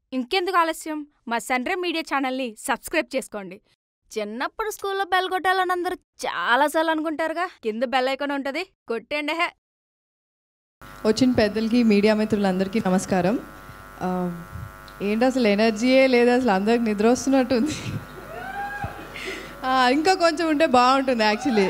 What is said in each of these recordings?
ఇంకెందుకు ఆలస్యం మా సన్రే మీడియా ఛానల్ని సబ్స్క్రైబ్ చేసుకోండి చిన్నప్పుడు స్కూల్లో బెల్ కొట్టాలని అందరూ చాలాసార్లు అనుకుంటారుగా కింద బెల్ ఐకాన్ ఉంటుంది కొట్టండి హే వచ్చిన పెద్దలకి మీడియా మిత్రులందరికీ నమస్కారం ఆ, ఏంటి అసలు ఎనర్జీయే లేదు అసలు అందరికి నిద్ర వస్తున్నట్టుంది ఆ, ఇంకా కొంచెం ఉంటే బాగుంటుంది actually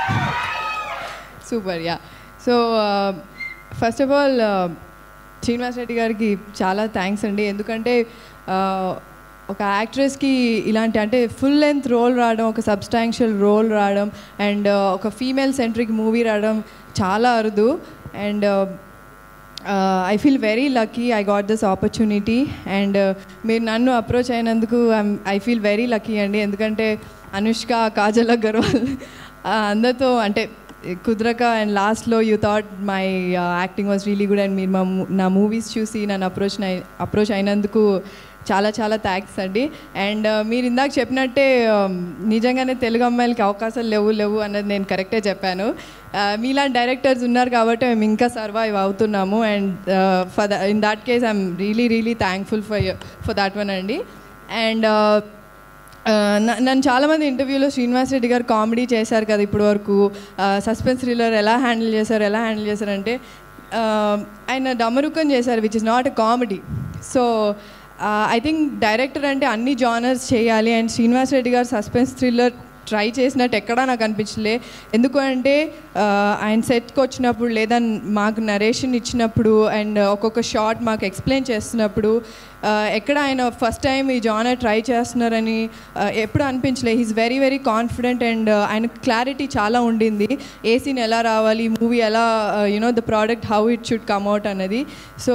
super yeah so first of all Srinivas Reddy గారికి చాలా థ్యాంక్స్ అండి ఎందుకంటే ఆ, ఒక యాక్ట్రెస్కి ఇలాంటి అంటే ఫుల్ లెంత్ రోల్ రావడం ఒక సబ్స్టాన్షియల్ రోల్ రావడం అండ్ ఒక ఫీమేల్ సెంట్రిక్ మూవీ రావడం చాలా అరుదు and I feel very lucky I got this opportunity and మీరు నన్ను అప్రోచ్ అయినందుకు ఐ ఫీల్ వెరీ లక్కీ అండి ఎందుకంటే అనుష్క కాజల్ అగర్వాల్ ఆ, అందరితో అంటే కుదరక అండ్ లాస్ట్లో you thought my acting was really good and మీరు మా మూ- నా మూవీస్ చూసి నన్ను అప్రోచ్ అప్రోచ్ అయినందుకు చాలా చాలా థ్యాంక్స్ అండి అండ్ మీరు ఇందాక చెప్పినట్టే um, నిజంగానే తెలుగు అమ్మాయిలకి అవకాశాలు లేవు లేవు అన్నది నేను కరెక్టే చెప్పాను Uh, మీలాంటి డైరెక్టర్స్ ఉన్నారు కాబట్టి మేము ఇంకా సర్వైవ్ అవుతున్నాము and for the in that case I'm really really thankful for for that one అండి అండ్ నన్ను చాలామంది ఇంటర్వ్యూలో శ్రీనివాస్ రెడ్డి గారు కామెడీ చేశారు కదా ఇప్పటి వరకు సస్పెన్స్ థ్రిల్లర్ ఎలా హ్యాండిల్ చేశారు ఎలా హ్యాండిల్ చేశారంటే uh, ఆయన డమరుకం చేశారు which is not a comedy so I think director అంటే అన్ని జానర్స్ చేయాలి అండ్ శ్రీనివాస్ రెడ్డి గారు సస్పెన్స్ థ్రిల్లర్ ట్రై చేసినట్టు ఎక్కడా నాకు అనిపించలే ఎందుకు అంటే ఆ, ఆయన సెట్కి వచ్చినప్పుడు లేదా మాకు నరేషన్ ఇచ్చినప్పుడు అండ్ ఒక్కొక్క షార్ట్ మాకు ఎక్స్ప్లెయిన్ చేస్తున్నప్పుడు ఆ, ఎక్కడ ఆయన ఫస్ట్ టైం ఈ జానర్ ట్రై చేస్తున్నారని ఆ, ఎప్పుడు అనిపించలే he's very very confident and ఆయన క్లారిటీ చాలా ఉండింది ఏ సీన్ ఎలా రావాలి మూవీ ఎలా you know the product how it should come out అన్నది సో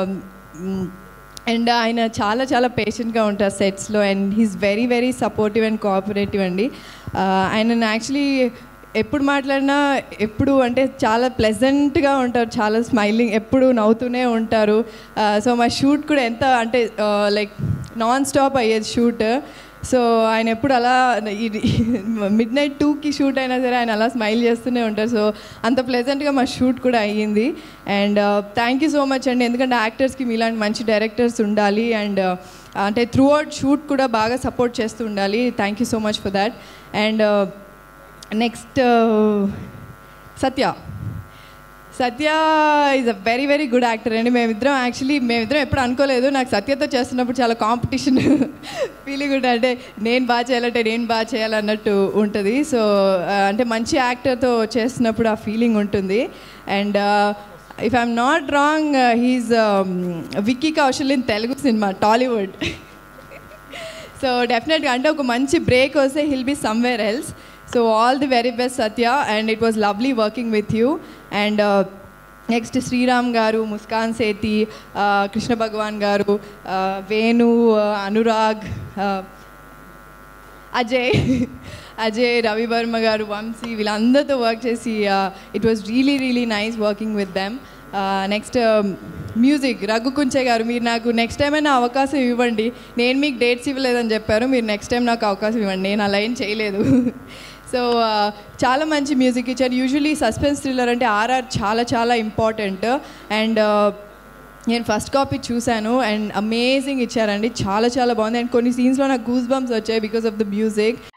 అండ్ ఆయన చాలా చాలా పేషెంట్గా ఉంటారు సెట్స్లో and he's very very supportive and cooperative అండి ఆయన యాక్చువల్లీ ఎప్పుడు మాట్లాడినా ఎప్పుడు అంటే చాలా ప్లెజెంట్గా ఉంటారు చాలా స్మైలింగ్ ఎప్పుడు నవ్వుతూనే ఉంటారు సో మా షూట్ కూడా ఎంత అంటే లైక్ నాన్ స్టాప్ అయ్యేది షూట్ సో ఆయన ఎప్పుడు అలా మిడ్ నైట్ టూకి షూట్ అయినా సరే ఆయన అలా స్మైల్ చేస్తూనే ఉంటారు సో అంత ప్లెజెంట్గా మా షూట్ కూడా అయ్యింది and thank you so much అండి ఎందుకంటే యాక్టర్స్కి మీలాంటి మంచి డైరెక్టర్స్ ఉండాలి అండ్ అంటే త్రూ అవుట్ షూట్ కూడా బాగా సపోర్ట్ చేస్తూ ఉండాలి thank you so much for that and next Satya Satya is a very very good actor అండి మేమిద్దరం యాక్చువల్లీ మేమిద్దరం ఎప్పుడు అనుకోలేదు నాకు సత్యతో చేస్తున్నప్పుడు చాలా కాంపిటీషన్ ఫీలింగ్ ఉంటుంది అంటే నేను బాగా చేయాలంటే నేను బాగా చేయాలన్నట్టు ఉంటుంది సో అంటే మంచి యాక్టర్తో చేస్తున్నప్పుడు ఆ ఫీలింగ్ ఉంటుంది and if I'm not wrong he's Vicky Kaushal in Telugu సినిమా టాలీవుడ్ సో డెఫినెట్గా అంటే ఒక మంచి బ్రేక్ వస్తే he'll be somewhere else so all the very best Satya and it was lovely working with you and next Sriram గారు ముస్కాన్ సేతి కృష్ణ భగవాన్ గారు uh, Venu uh, Anurag uh, Ajay Ajay Ravi Varma గారు వంశీ వీళ్ళందరితో వర్క్ చేసి it was really really nice working with them next music Raghu Kunche గారు మీరు నాకు next time అయినా అవకాశం ఇవ్వండి నేను మీకు డేట్స్ ఇవ్వలేదని చెప్పారు మీరు నెక్స్ట్ టైం నాకు అవకాశం ఇవ్వండి నేను అలా ఏం చేయలేదు సో చాలా మంచి మ్యూజిక్ ఇచ్చారు యూజువలీ సస్పెన్స్ థ్రిల్లర్ అంటే ఆర్ఆర్ చాలా చాలా ఇంపార్టెంట్ అండ్ నేను ఫస్ట్ కాపీ చూశాను అండ్ అమేజింగ్ ఇచ్చారండి చాలా చాలా బాగుంది అండ్ కొన్ని సీన్స్లో నాకు గూస్ బంప్స్ వచ్చాయి బికాస్ ఆఫ్ ద మ్యూజిక్